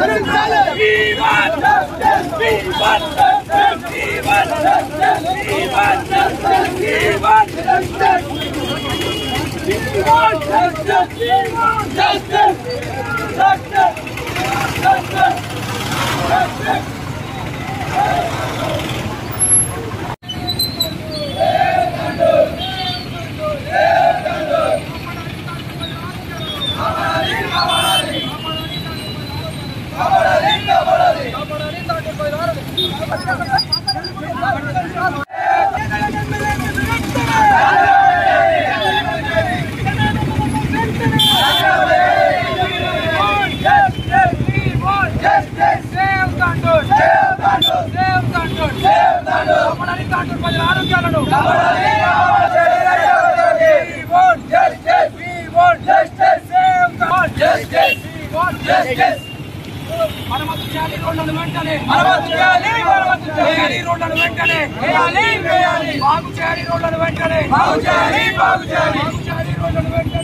మరమ్మతు చేయాలి రోడ్లను వెంటనే మరమ్మతు చేయాలి మరమ్మతు చేయాలి రోడ్లను వెంటనే వేయాలి వేయాలి బాగు చేయాలి రోడ్లను వెంటనే బాగు చేయాలి బాగు చేయాలి బాగు చేయాలి రోడ్లను వెంటనే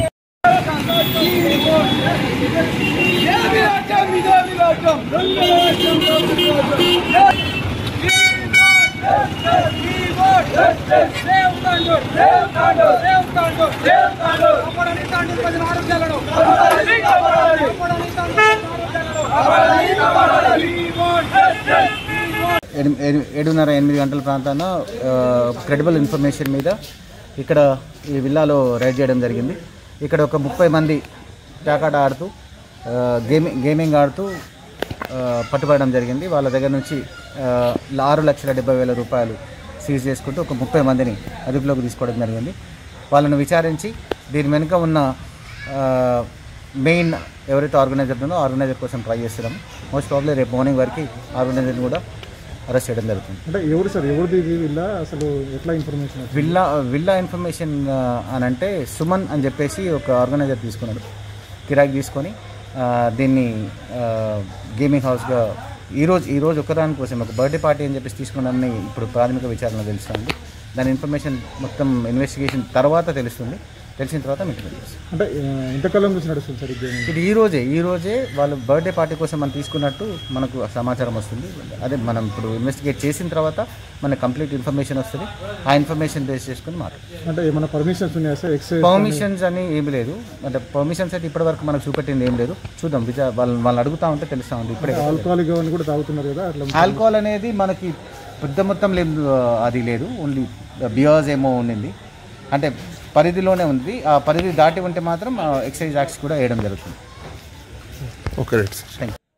ఎనిమి- ఎనిమి- ఏడున్నర ఎనిమిది గంటల ప్రాంతాన క్రెడిబుల్ ఇన్ఫర్మేషన్ మీద ఇక్కడ ఈ విల్లాలో రైడ్ చేయడం జరిగింది ఇక్కడ ఒక ముప్పై మంది ప్యాకాట ఆడుతూ ఆ, గేమింగ్ గేమింగ్ ఆడుతూ ఆ, పట్టుబడడం జరిగింది వాళ్ళ దగ్గర నుంచి ఆ, ఆరు లక్షల డెబ్బై వేల రూపాయలు సీజ్ చేసుకుంటూ ఒక ముప్పై మందిని అదుపులోకి తీసుకోవడం జరిగింది వాళ్ళను విచారించి దీని వెనుక ఉన్న ఆ, మెయిన్ ఎవరైతే ఆర్గనైజర్ ఉందో ఆర్గనైజర్ కోసం ట్రై చేస్తున్నాం మోస్ట్ ప్రాబ్లీ రేపు మార్నింగ్ వరకు ఆర్గనైజర్ని కూడా అరెస్ట్ చేయడం జరుగుతుంది అంటే ఎవరు సార్ ఎవరిది ఇది వీళ్ళ అసలు ఎట్లా ఇన్ఫర్మేషన్ వచ్చింది? విల్లా విల్లా ఇన్ఫర్మేషన్ ఆ, అని అంటే సుమన్ అని చెప్పేసి ఒక ఆర్గనైజర్ తీసుకున్నాడు కిరాక్ తీసుకొని ఆ, దీన్ని ఆ, గేమింగ్ హౌస్గా ఈరోజు ఈరోజు ఒకదాని కోసం ఒక బర్త్డే పార్టీ అని చెప్పేసి తీసుకున్నామని ఇప్పుడు ప్రాథమిక విచారణ తెలుస్తుంది దాని ఇన్ఫర్మేషన్ మొత్తం ఇన్వెస్టిగేషన్ తర్వాత తెలుస్తుంది తెలిసిన తర్వాత మీకు తెలియదు అంటే ఆ, ఎంతకాలం నుంచి నడుస్తుంది సార్ ఈ గేమ్ ఇది ఈ రోజే ఈ రోజే వాళ్ళు బర్త్డే పార్టీ కోసం మనం తీసుకున్నట్టు మనకు సమాచారం వస్తుంది అదే మనం ఇప్పుడు ఇన్వెస్టిగేట్ చేసిన తర్వాత మనకు కంప్లీట్ ఇన్ఫర్మేషన్ వస్తుంది ఆ ఇన్ఫర్మేషన్ బేస్ చేసుకుని మాట్లాడు అంటే ఏమైనా పర్మిషన్స్ ఉన్నాయా సార్ ఎక్సైజ్ పర్మిషన్స్ అని ఏమి లేదు అంటే పర్మిషన్స్ అయితే ఇప్పటివరకు మనకు చూపెట్టింది ఏం లేదు చూద్దాం విచార వాళ్ళని వాళ్ళని అడుగుతా ఉంటే తెలుస్తా ఉంది ఇప్పుడే ఆల్కహాలిక్ అవన్నీ కూడా తాగుతున్నారు కదా అట్లా ఆల్కహాల్ అనేది మనకి పెద్ద మొత్తం లేదు అది లేదు ఓన్లీ బియర్స్ ఏమో ఉండింది అంటే పరిధిలోనే ఉంది ఆ పరిధి దాటి ఉంటే మాత్రం ఎక్సైజ్ యాక్ట్స్ కూడా వేయడం జరుగుతుంది okay right sir thank you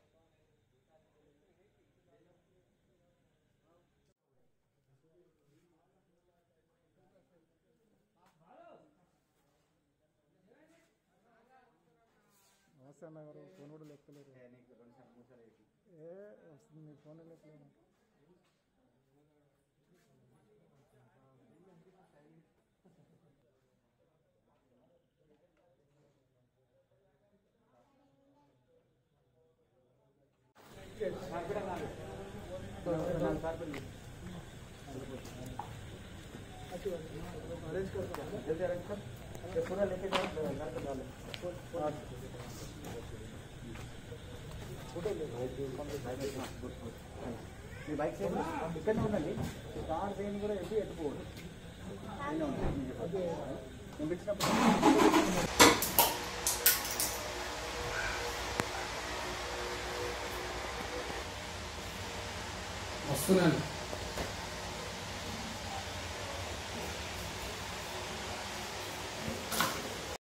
మీ బైక్ సేఫ్ ఇక్కడనే ఉండండి కార్ దేని కూడా ఎటు ఎట్టుకోవద్దు నేను పిలిచినప్పుడు వస్తున్నాను